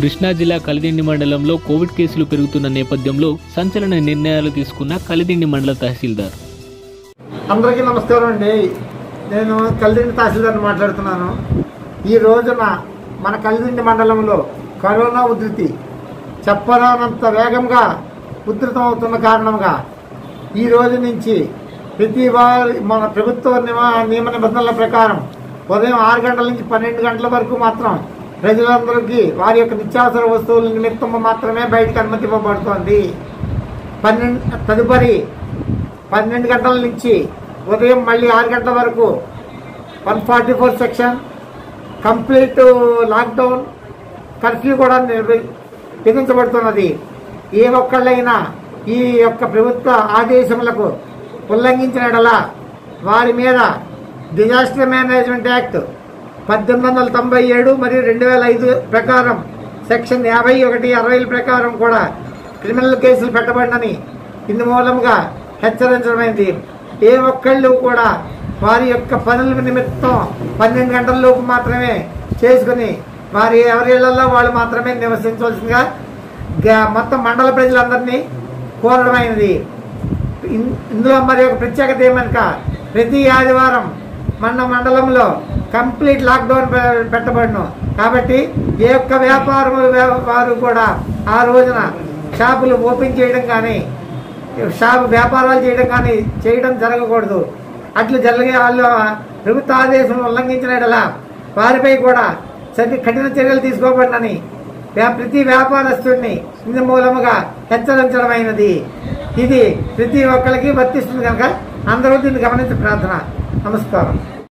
కృష్ణా జిల్లా కలిదిండి మండలంలో కోవిడ్ కేసులు పెరుగుతున్న నేపథ్యంలో సంచలన నిర్ణయాలు తీసుకున్న కలిదిండి మండల తహసీల్దార్ అందరికీ నమస్కారం అండి నేను కలిదిండి తహసీల్దార్ మాట్లాడుతున్నాను ఈ రోజున మన కలిదిండి మండలంలో కరోనా ఉధృతి చెప్పరానంత వేగంగా ఉధృతం అవుతున్న కారణంగా ఈ రోజు నుంచి ప్రతి వారి మన ప్రభుత్వ నిమ- నియమ నిబంధనల ప్రకారం ఉదయం ఆరు గంటల నుంచి పన్నెండు గంటల వరకు మాత్రం ప్రజలందరికీ వారి యొక్క నిత్యావసర వస్తువుల నిమిత్తం మాత్రమే బయటకు అనుమతి ఇవ్వబడుతోంది పన్నెండు తదుపరి పన్నెండు గంటల నుంచి ఉదయం మళ్ళీ ఆరు గంటల వరకు one forty four section complete lockdown curfew కూడా నిర్వ- విధించబడుతున్నది ఏ ఒక్కళ్ళైనా ఈ యొక్క ప్రభుత్వ ఆదేశములకు ఉల్లంఘించినడలా వారి మీద డిజాస్టర్ మేనేజ్మెంట్ యాక్ట్ పద్దెనిమిది వందల తొంభై ఏడు మరియు రెండు వేల ఐదు ప్రకారం సెక్షన్ యాభై ఒకటి అరవై ప్రకారం కూడా క్రిమినల్ కేసులు పెట్టబడినని ఇందు మూలంగా హెచ్చరించడమైంది ఏ ఒక్కళ్ళు కూడా వారి యొక్క పనుల నిమిత్తం పన్నెండు గంటల లోపు మాత్రమే చేసుకుని వారి ఎవరి ఇళ్లలో వాళ్ళు మాత్రమే నివసించవలసిందిగా గ- మొత్తం మండల ప్రజలందరినీ కోరడమైనది ఇన్- ఇందులో మరి ఒక ప్రత్యేకత ఏమనక ప్రతి ఆదివారం మన మండలంలో కంప్లీట్ లాక్డౌన్ పె- పెట్టబడును కాబట్టి ఏ ఒక్క వ్యాపారం వారు కూడా ఆ రోజున షాపులు ఓపెన్ చేయడం కానీ షాపు వ్యాపారాలు చేయడం కానీ చేయడం జరగకూడదు అట్లు జరిగే వాళ్ళు ప్రభుత్వ ఆదేశం ఉల్లంఘించినట్లా వారిపై కూడా సరి కఠిన చర్యలు తీసుకోబడినని వ్యా- ప్రతి వ్యాపారస్తుడిని ఇందు మూలముగా హెచ్చరించడమైనది ఇది ప్రతి ఒక్కరికి వర్తిస్తుంది కనుక అందరూ దీన్ని గమనించి ప్రార్థన నమస్కారం